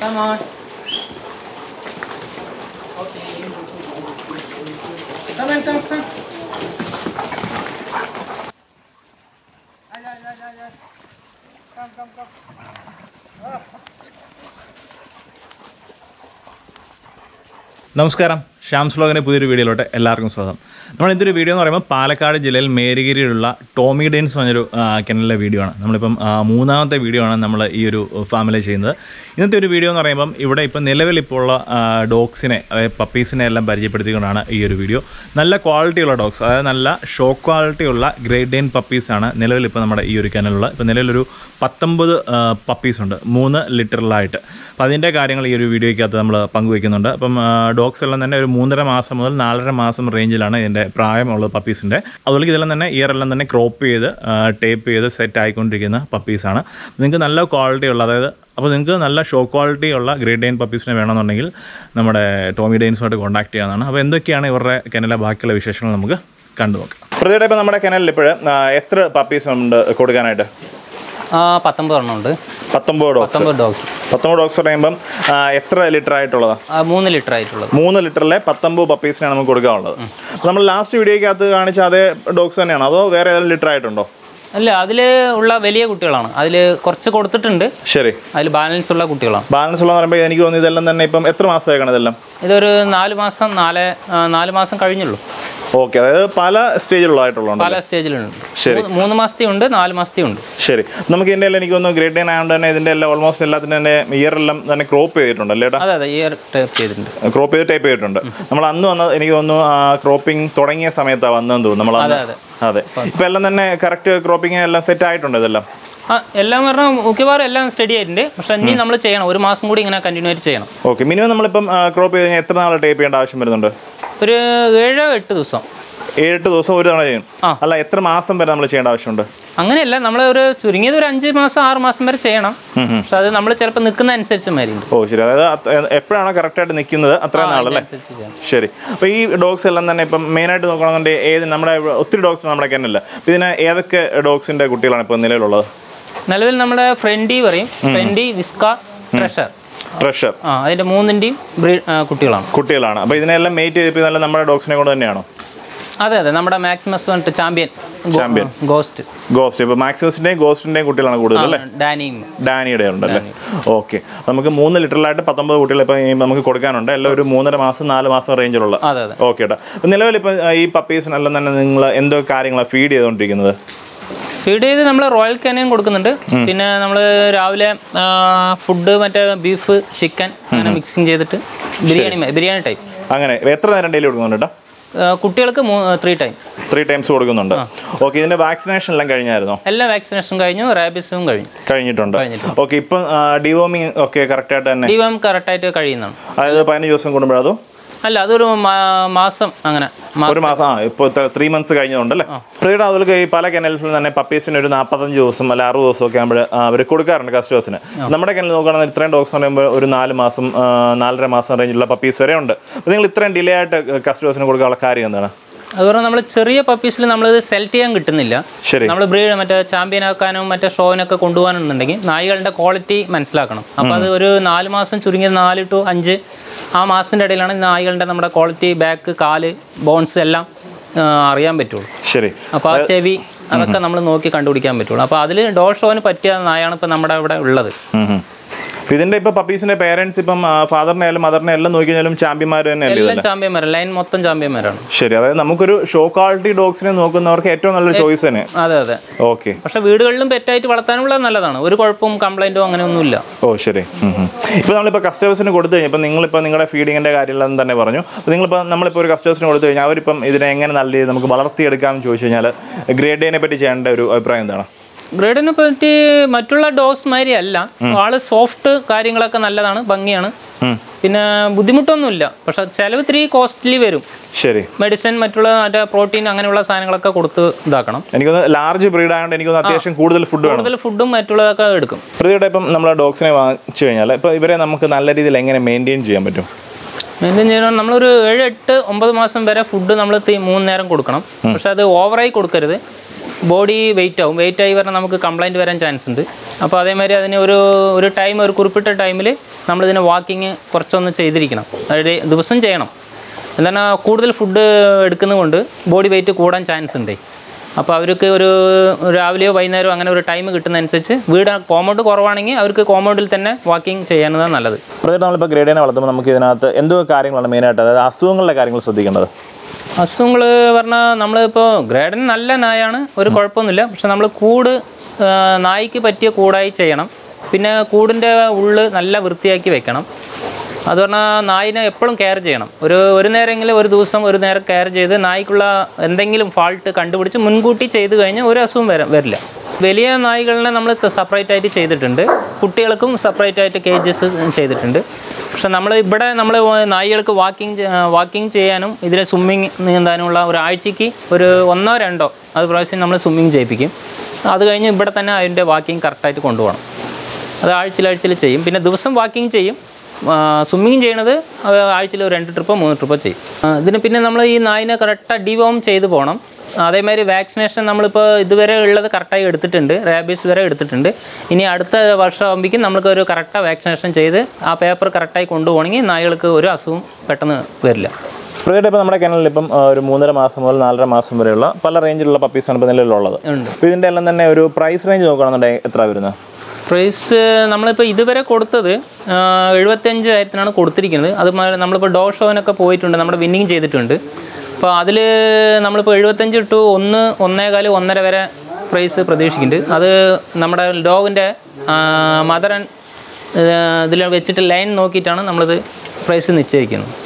Come on. Come on, come, come. Come, come, come. നമസ്കാരം ഷ്യാംസ് വ്ലോഗിൻ്റെ പുതിയൊരു വീഡിയോയിലോട്ട് എല്ലാവർക്കും സ്വാഗതം നമ്മൾ ഇതൊരു വീഡിയോ എന്ന് പറയുമ്പോൾ പാലക്കാട് ജില്ലയിൽ മേരിഗിരിയിലുള്ള ടോമി ഡെയിൻസ് പറഞ്ഞൊരു കിണലിലെ വീഡിയോ ആണ് നമ്മളിപ്പം ആ, മൂന്നാമത്തെ വീഡിയോ ആണ് നമ്മൾ ഈ ഒരു ഫാമിലി ചെയ്യുന്നത് ഇന്നത്തെ ഒരു വീഡിയോ എന്ന് പറയുമ്പം ഇവിടെ ഇപ്പം നിലവിൽ ഇപ്പോൾ ഉള്ള ഡോഗ്സിനെ അതായത് പപ്പീസിനെ എല്ലാം പരിചയപ്പെടുത്തിക്കൊണ്ടാണ് ഈ ഒരു വീഡിയോ നല്ല ക്വാളിറ്റിയുള്ള ഡോഗ്സ് അതായത് നല്ല ഷോ ക്വാളിറ്റിയുള്ള ഗ്രേഡ് ഡെയിൻ പപ്പീസാണ് നിലവിൽ ഇപ്പോൾ നമ്മുടെ ഈ ഒരു കിണലുള്ള ഇപ്പം നിലവിലൊരു പത്തൊമ്പത് പപ്പീസ് ഉണ്ട് മൂന്ന് ലിറ്ററിലായിട്ട് അപ്പോൾ അതിൻ്റെ കാര്യങ്ങൾ ഈ ഒരു വീഡിയോയ്ക്കകത്ത് നമ്മൾ പങ്കുവയ്ക്കുന്നുണ്ട് അപ്പം ഡോഗ്സ് എല്ലാം തന്നെ ഒരു മൂന്നര മാസം മുതൽ നാലര മാസം റേഞ്ചിലാണ് ഇതിൻ്റെ പ്രായമുള്ളത് പപ്പീസിൻ്റെ അതുപോലെ ഇതെല്ലാം തന്നെ ഇയർ എല്ലാം തന്നെ ക്രോപ്പ് ചെയ്ത് ടേപ്പ് ചെയ്ത് സെറ്റ് ആയിക്കൊണ്ടിരിക്കുന്ന പപ്പീസാണ് നിങ്ങൾക്ക് നല്ല ക്വാളിറ്റി ഉള്ള അതായത് അപ്പോൾ നിങ്ങൾക്ക് നല്ല ഷോ ക്വാളിറ്റി ഉള്ള ഗ്രേഡ് ഡെയിൻ പപ്പീസിനെ വേണമെന്നുണ്ടെങ്കിൽ നമ്മുടെ ടോമി ഡെയിൻസുമായിട്ട് കോൺടാക്ട് ചെയ്യാവുന്നതാണ് അപ്പോൾ എന്തൊക്കെയാണ് ഇവരുടെ കെനലെ ബാക്കിയുള്ള വിശേഷങ്ങൾ നമുക്ക് കണ്ടു നോക്കാം പ്രതിയുടെ ഇപ്പോൾ നമ്മുടെ കെനലിൽ ഇപ്പോൾ എത്ര പപ്പീസ് ഉണ്ട് കൊടുക്കാനായിട്ട് ആ പത്തൊമ്പതെണ്ണം ഉണ്ട് പത്തൊമ്പത് ഡോഗ്സ് പത്തൊമ്പത് ഡോഗ്സ് പത്തൊമ്പത് ഡോഗ്സ് പറയുമ്പം ആ, എത്ര ലിറ്റർ ആയിട്ടുള്ളതാണ് ആ മൂന്ന് ലിറ്റർ ആയിട്ടുള്ളത് മൂന്ന് ലിറ്ററിലെ പത്തൊമ്പത് പപ്പീസിനാണ് നമുക്ക് കൊടുക്കാനുള്ളത് അപ്പോൾ നമ്മൾ ലാസ്റ്റ് വീഡിയോയ്ക്കകത്ത് കാണിച്ച അതേ ഡോഗ്സ് തന്നെയാണോ അതോ വേറെ ഏതെങ്കിലും ലിറ്റർ ആയിട്ടുണ്ടോ അല്ല അതിൽ ഉള്ള വലിയ കുട്ടികളാണ് അതിൽ കുറച്ച് കൊടുത്തിട്ടുണ്ട് ശരി അതിൽ ബാലൻസ് ഉള്ള കുട്ടികളാണ് ബാലൻസ് ഉള്ള പറയുമ്പോൾ എനിക്ക് തോന്നുന്നു ഇതെല്ലാം തന്നെ ഇപ്പം എത്ര മാസമായിക്കാണ് ഇതെല്ലാം ഇതൊരു നാല് മാസം നാല് ആ, നാല് മാസം കഴിഞ്ഞുള്ളൂ ഓക്കെ അതായത് പല സ്റ്റേജിലുള്ളതായിട്ടുള്ളത് പല സ്റ്റേജിലുണ്ട് ശരി. മൂന്ന് മൂന്ന് മാസത്തെ ഉണ്ട് നാല് മാസത്തെ ഉണ്ട് ശരി നമുക്ക് ഇതിൻ്റെ എല്ലാം എനിക്ക് തോന്നുന്നു ഗ്രേഡ് നയൻ ആയതുകൊണ്ട് തന്നെ ഇതിൻ്റെ എല്ലാം ഓൾമോസ്റ്റ് എല്ലാത്തിൻ്റെ തന്നെ ഇയർ എല്ലാം തന്നെ ക്രോപ്പ് ചെയ്തിട്ടുണ്ടല്ലേ ഏട്ടാ അതെ അതെ ഇയർ ടേപ്പ് ചെയ്തിട്ടുണ്ട് ക്രോപ്പ് ചെയ്ത് ടൈപ്പ് ചെയ്തിട്ടുണ്ട് നമ്മൾ അന്ന് വന്ന എനിക്ക് തോന്നുന്നു ക്രോപ്പിംഗ് തുടങ്ങിയ സമയത്താണ് വന്നതെന്ന് തോന്നുന്നു നമ്മൾ അതെ അതെ അതെ ഇപ്പം എല്ലാം തന്നെ കറക്റ്റ് ക്രോപ്പിംഗ് എല്ലാം സെറ്റ് ആയിട്ടുണ്ട് ഇതെല്ലാം ആ എല്ലാം പറഞ്ഞാൽ മിക്കവാറും എല്ലാം സ്റ്റഡി ആയിട്ടുണ്ട് പക്ഷെ ഇനി നമ്മൾ ചെയ്യണം ഒരു മാസം കൂടി ഇങ്ങനെ കണ്ടിന്യൂ ആയിട്ട് ചെയ്യണം ഓക്കെ മിനിമം നമ്മളിപ്പം ക്രോപ്പ് ചെയ്ത് കഴിഞ്ഞാൽ എത്ര നാൾ ടൈപ്പ് ചെയ്യേണ്ട ആവശ്യം വരുന്നുണ്ട് ഒരു ഏഴോ എട്ട് ദിവസം ഏഴെട്ട് ദിവസം ഒരു തവണ ചെയ്യും ആ. അല്ല എത്ര മാസം വരെ നമ്മൾ ചെയ്യേണ്ട ആവശ്യമുണ്ട് അങ്ങനെയല്ല നമ്മൾ ഒരു ചുരുങ്ങിയത് ഒരു അഞ്ച് മാസം ആറ് മാസം വരെ ചെയ്യണം ഉം ഉം. പക്ഷെ അത് നമ്മൾ ചിലപ്പോൾ നിൽക്കുന്ന അനുസരിച്ച് മാരിണ്ട് ഓ ശരി അതായത് അത് എപ്പോഴാണോ കറക്റ്റായിട്ട് നിൽക്കുന്നത് അത്രയും നാളല്ലേ അനുസരിച്ച് ചെയ്യണം ശരി അപ്പോൾ ഈ ഡോഗ്സ് എല്ലാം തന്നെ ഇപ്പം മെയിനായിട്ട് നോക്കണമെന്നുണ്ടെങ്കിൽ ഏത് നമ്മുടെ ഇവിടെ ഒത്തിരി ഡോഗ്സ് നമ്മുടെ കെന്നല്ല അപ്പം ഇതിന് ഏതൊക്കെ ഡോഗ്സിൻ്റെ കുട്ടികളാണ് ഇപ്പോൾ നിലവിലുള്ളത് നിലവിൽ നമ്മുടെ ഫ്രണ്ടി പറയും ഫ്രണ്ടി വിസ്ക ട്രഷർ പ്രഷർ ആ അതിന്റെ മൂന്നിന്റെയും ബ്രീ ആ, കുട്ടികളാണ് കുട്ടികളാണ് അപ്പോൾ ഇതിനെല്ലാം മെയ്റ്റ് ചെയ്തിപ്പോൾ നല്ല നമ്മുടെ ഡോഗ്സിനെ കൊണ്ട് തന്നെയാണോ അതെ അതെ നമ്മുടെ മാക്സിമസ് പറഞ്ഞിട്ട് ചാമ്പ്യൻ Champion. ഗോസ്റ്റ് ഗോസ്റ്റ് ഇപ്പോൾ മാക്സിമസിൻ്റെയും ഗോസ്റ്റിൻ്റെയും കുട്ടികളാണ് കൂടുതൽ അല്ലേ ഡാനിയും ഡാനിയുടെ ഉണ്ടല്ലേ ഓക്കെ നമുക്ക് മൂന്ന് ലിറ്ററിലായിട്ട് പത്തൊമ്പത് കുട്ടികൾ ഇപ്പം നമുക്ക് കൊടുക്കാനുണ്ട് എല്ലാം ഒരു മൂന്നര മാസം നാല് മാസം റേഞ്ചിലുള്ള അതെ അതെ ഓക്കെ കേട്ടോ അപ്പം നിലവിൽ ഇപ്പം ഈ പപ്പീസിനെല്ലാം തന്നെ നിങ്ങൾ എന്തോ കാര്യങ്ങളാണ് ഫീഡ് ചെയ്തുകൊണ്ടിരിക്കുന്നത് ഫീഡ് ചെയ്ത് നമ്മൾ റോയൽ കാനിയൻ കൊടുക്കുന്നുണ്ട് പിന്നെ നമ്മൾ രാവിലെ ഫുഡ് മറ്റേ ബീഫ് ചിക്കൻ അങ്ങനെ മിക്സിങ് ചെയ്തിട്ട് ബിരിയാണി മ- ബിരിയാണി ടൈപ്പ് അങ്ങനെ എത്ര നേരം ഡെയിലി കൊടുക്കുന്നുണ്ട് കേട്ടോ കുട്ടികൾക്ക് ത്രീ ടൈം ത്രീ ടൈംസ് കൊടുക്കുന്നുണ്ട് ഓക്കെ ഇതിന്റെ വാക്സിനേഷൻ എല്ലാം കഴിഞ്ഞായിരുന്നോ എല്ലാ വാക്സിനേഷൻ കഴിഞ്ഞു റാബിസും കഴിഞ്ഞു കഴിഞ്ഞിട്ടുണ്ട് കഴിഞ്ഞിട്ടുണ്ട്. ഓക്കെ ഇപ്പം ഡിവോമിങ് ഒക്കെ കറക്റ്റ് ആയിട്ട് തന്നെ ഡിവം കറക്റ്റായിട്ട് കഴിയുന്നതാണ് അതായത് പതിനഞ്ച് ദിവസം കൂടുമ്പോഴതോ അല്ല അതൊരു മാ- മാസം അങ്ങനെ മാ- ഒരു മാസം ആ ഇപ്പോൾ ത്രീ മന്ത്സ് കഴിഞ്ഞതുണ്ടല്ലേ പ്രതിയുടെ അതുപോലെ ഈ പല കെനൽസിലും തന്നെ പപ്പീസിന് ഒരു നാൽപ്പത്തഞ്ച് ദിവസം അല്ല അറുപത് ദിവസം ഒക്കെ ആകുമ്പോൾ അവർ കൊടുക്കാറുണ്ട് കസ്റ്റമേഴ്സിന് നമ്മുടെ കെനൽ നോക്കുകയാണെങ്കിൽ ഇത്രയും ഡോഗ്സ് എന്ന് പറയുമ്പോൾ ഒരു നാല് മാസം ആ, നാലര മാസം റേഞ്ചിലുള്ള പപ്പീസ് വരെ ഉണ്ട് അപ്പോൾ നിങ്ങൾ ഇത്രയും ഡിലേ ആയിട്ട് കസ്റ്റമേഴ്സിന് കൊടുക്കാനുള്ള കാര്യം എന്താണ് അതുപോലെ നമ്മൾ ചെറിയ പപ്പീസിൽ നമ്മളിത് സെലക്ട് ചെയ്യാൻ കിട്ടുന്നില്ല ശരി നമ്മൾ ബ്രീഡ് മറ്റേ ചാമ്പ്യൻ ആക്കാനും മറ്റേ ഷോവിനൊക്കെ കൊണ്ടുപോകാനുണ്ടെങ്കിൽ നായികളുടെ ക്വാളിറ്റി മനസ്സിലാക്കണം അപ്പോൾ അത് ഒരു നാല് മാസം ചുരുങ്ങിയത് നാല് ടു അഞ്ച് ആ മാസത്തിൻ്റെ ഇടയിലാണ് ഈ നായികളുടെ നമ്മുടെ ക്വാളിറ്റി ബാക്ക് കാല് ബോൺസ് എല്ലാം ആ, അറിയാൻ പറ്റുള്ളൂ ശരി അപ്പോൾ ആ ചെവി അതൊക്കെ നമ്മൾ നോക്കി കണ്ടുപിടിക്കാൻ പറ്റുള്ളൂ അപ്പോൾ അതിൽ ഡോർ ഷോവിന് പറ്റിയ നായാണ് ഇപ്പോൾ നമ്മുടെ ഇവിടെ ഉള്ളത് ഉം ഉം. അപ്പൊ ഇതിന്റെ ഇപ്പൊ പപ്പീസിന്റെ പേരൻസ് ഇപ്പം ഫാദറിനെ ആയാലും മദറിനെ എല്ലാം നോക്കി കഴിഞ്ഞാലും ചാമ്പ്യന്മാർ തന്നെ അല്ലേ എല്ലാം ചാമ്പ്യന്മാരാണ് ലൈൻ മൊത്തം ചാമ്പ്യന്മാരാണ് ശരി അതായത് നമുക്കൊരു ഷോ ക്വാളിറ്റി ഡോഗ്സിനെ നോക്കുന്നവർക്ക് ഏറ്റവും നല്ലൊരു ചോയ്സ് തന്നെ അതെ അതെ ഓക്കെ പക്ഷെ വീടുകളിലും പെറ്റായിട്ട് വളർത്താനുള്ള നല്ലതാണ് ഒരു കുഴപ്പവും കംപ്ലൈൻറ്റോ അങ്ങനെ ഒന്നുമില്ല ഓ ശരി ഇപ്പോൾ നമ്മളിപ്പോൾ കസ്റ്റമേഴ്സിന് കൊടുത്തു കഴിഞ്ഞാൽ ഇപ്പം നിങ്ങളിപ്പോൾ നിങ്ങളുടെ ഫീഡിങ്ങിൻ്റെ കാര്യമെല്ലാം തന്നെ പറഞ്ഞു അപ്പോൾ നിങ്ങളിപ്പോൾ നമ്മളിപ്പോൾ ഒരു കസ്റ്റമേഴ്സിന് കൊടുത്തു കഴിഞ്ഞാൽ അവരിപ്പം ഇതിനെ എങ്ങനെ നല്ല രീതിയിൽ നമുക്ക് വളർത്തിയെടുക്കാമെന്ന് ചോദിച്ചു കഴിഞ്ഞാൽ ഗ്രേഡ് ഡേനെ പറ്റി ചെയ്യേണ്ട ഒരു അഭിപ്രായം എന്താണ് ഗ്രേഡിനെ പറ്റി മറ്റുള്ള ഡോസ് മാതിരി അല്ല ആള് സോഫ്റ്റ് കാര്യങ്ങളൊക്കെ നല്ലതാണ് ഭംഗിയാണ് ഉം. പിന്നെ ബുദ്ധിമുട്ടൊന്നുമില്ല പക്ഷെ ചിലവ് ഇത്തിരി കോസ്റ്റ്ലി വരും ശരി മെഡിസിൻ മറ്റുള്ള മറ്റേ പ്രോട്ടീൻ അങ്ങനെയുള്ള സാധനങ്ങളൊക്കെ കൊടുത്ത് ഇതാക്കണം എനിക്കൊന്ന് ലാർജ് ബ്രീഡ് ആയതുകൊണ്ട് എനിക്കൊന്ന് അത്യാവശ്യം കൂടുതൽ ഫുഡ് വേണം കൂടുതൽ ഫുഡും മറ്റുള്ളതൊക്കെ എടുക്കും പ്രതിയുടെ ഇപ്പം നമ്മൾ ഡോഗ്സിനെ വാങ്ങിച്ചു കഴിഞ്ഞാൽ ഇപ്പോൾ ഇവരെ നമുക്ക് നല്ല രീതിയിൽ എങ്ങനെ മെയിൻറ്റെയിൻ ചെയ്യാൻ പറ്റും മെയിൻറ്റെയിൻ ചെയ്യണം നമ്മളൊരു ഏഴ് എട്ട് ഒമ്പത് മാസം വരെ ഫുഡ് നമ്മൾ മൂന്ന് നേരം കൊടുക്കണം പക്ഷെ അത് ഓവറായി കൊടുക്കരുത് ബോഡി വെയിറ്റ് ആവും വെയിറ്റ് ആയി പറഞ്ഞാൽ നമുക്ക് കംപ്ലൈൻറ്റ് വരാൻ ചാൻസ് ഉണ്ട് അപ്പോൾ അതേമാതിരി അതിന് ഒരു ഒരു ടൈം ഒരു കുറിപ്പിട്ട ടൈമിൽ നമ്മളിതിന് വാക്കിങ് കുറച്ചൊന്ന് ചെയ്തിരിക്കണം അതായത് ദിവസം ചെയ്യണം എന്താണ് കൂടുതൽ ഫുഡ് എടുക്കുന്നതുകൊണ്ട് ബോഡി വെയിറ്റ് കൂടാൻ ചാൻസ് ഉണ്ട് അപ്പോൾ അവർക്ക് ഒരു രാവിലെയോ വൈകുന്നേരമോ അങ്ങനെ ഒരു ടൈം കിട്ടുന്നതനുസരിച്ച് വീട് കോമ്പൗണ്ട് കുറവാണെങ്കിൽ അവർക്ക് കോമ്പൗണ്ടിൽ തന്നെ വാക്കിംഗ് ചെയ്യാനതാണ് നല്ലത് പ്രത്യേകിച്ച് നമ്മളിപ്പോൾ ഗ്രേഡിനെ വളർത്തുമ്പോൾ നമുക്ക് ഇതിനകത്ത് എന്തോ കാര്യങ്ങളാണ് മെയിനായിട്ട് അതായത് അസുഖങ്ങളുടെ കാര്യങ്ങൾ ശ്രദ്ധിക്കേണ്ടത് അസുഖങ്ങൾ പറഞ്ഞാൽ നമ്മളിപ്പോൾ ഗ്രേഡൻ നല്ല നായാണ് ഒരു കുഴപ്പമൊന്നുമില്ല പക്ഷെ നമ്മൾ കൂട് ആ, നായ്ക്ക് പറ്റിയ കൂടായി ചെയ്യണം പിന്നെ കൂടിൻ്റെ ഉള്ള് നല്ല വൃത്തിയാക്കി വെക്കണം അത് പറഞ്ഞാൽ നായിനെ എപ്പോഴും കെയർ ചെയ്യണം ഒരു ഒരു നേരമെങ്കിലും ഒരു ദിവസം ഒരു നേരം കെയർ ചെയ്ത് നായ്ക്കുള്ള എന്തെങ്കിലും ഫാൾട്ട് കണ്ടുപിടിച്ച് മുൻകൂട്ടി ചെയ്ത് കഴിഞ്ഞാൽ ഒരു അസുഖം വര വരില്ല വലിയ നായ്കളിനെ നമ്മൾ സെപ്പറേറ്റ് ആയിട്ട് ചെയ്തിട്ടുണ്ട് കുട്ടികൾക്കും സെപ്പറേറ്റ് ആയിട്ട് കേജസ് ചെയ്തിട്ടുണ്ട് പക്ഷെ നമ്മൾ ഇവിടെ നമ്മൾ നായ്കൾക്ക് വാക്കിംഗ് വാക്കിംഗ് ചെയ്യാനും ഇതിലെ സ്വിമ്മിങ് നീന്താനുമുള്ള ഒരാഴ്ചയ്ക്ക് ഒരു ഒന്നോ രണ്ടോ അത് പ്രാവശ്യം നമ്മൾ സ്വിമ്മിങ് ചെയ്യിപ്പിക്കും അത് കഴിഞ്ഞ് ഇവിടെ തന്നെ അതിൻ്റെ വാക്കിംഗ് കറക്റ്റായിട്ട് കൊണ്ടുപോകണം അത് ആഴ്ചയിൽ ആഴ്ചയിൽ ചെയ്യും പിന്നെ ദിവസം വാക്കിംഗ് ചെയ്യും സ്വിമ്മിങ് ചെയ്യണത് ആഴ്ചയിൽ ഒരു രണ്ട് ട്രിപ്പോ മൂന്ന് ട്രിപ്പോ ചെയ്യും ആ, ഇതിന് പിന്നെ നമ്മൾ ഈ നായിനെ കറക്റ്റ് ഡിവോം ചെയ്ത് പോകണം അതേമാതിരി വാക്സിനേഷൻ നമ്മളിപ്പോൾ ഇതുവരെ ഉള്ളത് കറക്റ്റായി എടുത്തിട്ടുണ്ട് റാബീസ് വരെ എടുത്തിട്ടുണ്ട് ഇനി അടുത്ത വർഷം ആകുമ്പോഴേക്കും നമുക്ക് ഒരു കറക്റ്റ് വാക്സിനേഷൻ ചെയ്ത് ആ പേപ്പർ കറക്റ്റായി കൊണ്ടുപോകണമെങ്കിൽ നായകൾക്ക് ഒരു അസുഖവും പെട്ടെന്ന് വരില്ല പ്രത്യേകിച്ച് ഇപ്പോൾ നമ്മുടെ കിണലിൽ ഇപ്പം ആ, ഒരു മൂന്നര മാസം മുതൽ നാലര മാസം വരെയുള്ള പല റേഞ്ചിലുള്ള പപ്പീസാണ് ഇപ്പോൾ നിലവിലുള്ളത് ഉണ്ട് അപ്പോൾ ഇതിൻ്റെ എല്ലാം തന്നെ ഒരു പ്രൈസ് റേഞ്ച് നോക്കുകയാണെന്നുണ്ടെങ്കിൽ എത്ര വരുന്നത് പ്രൈസ് നമ്മളിപ്പോൾ ഇതുവരെ കൊടുത്തത് എഴുപത്തഞ്ച് ആയിരത്തിനാണ് കൊടുത്തിരിക്കുന്നത് അത് മാ- നമ്മളിപ്പോൾ ഡോ ഷോനൊക്കെ പോയിട്ടുണ്ട് നമ്മുടെ വിന്നിങ് ചെയ്തിട്ടുണ്ട് അപ്പോൾ അതിൽ നമ്മളിപ്പോൾ എഴുപത്തഞ്ച് ടു ഒന്ന് ഒന്നേകാല് ഒന്നര വരെ പ്രൈസ് പ്രതീക്ഷിക്കുന്നുണ്ട് അത് നമ്മുടെ ഡോഗിൻ്റെ മദർ ഇതിൽ വെച്ചിട്ട് ലൈൻ നോക്കിയിട്ടാണ് നമ്മളിത് പ്രൈസ് നിശ്ചയിക്കുന്നത്